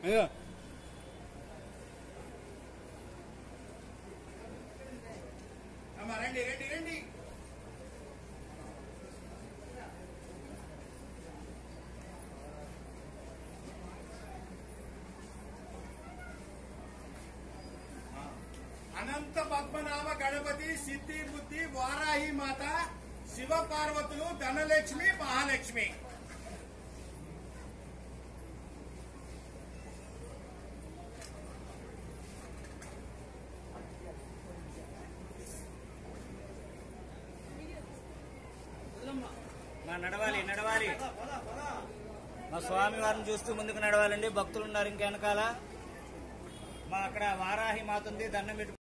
అయ్యో అమ్మా రండి రండి రండి అనంత పద్మనాభ గణపతి సిద్ధి బుద్ధి వారాహి మాత శివ పార్వతులు ధనలక్ష్మి మహాలక్ష్మి మా నడవాలి నడవాలి మా స్వామి వారిని చూస్తూ ముందుకు నడవాలండి భక్తులు ఉన్నారు ఇంక వెనకాల మా అక్కడ వారాహి మాత ఉంది దండం పెట్టు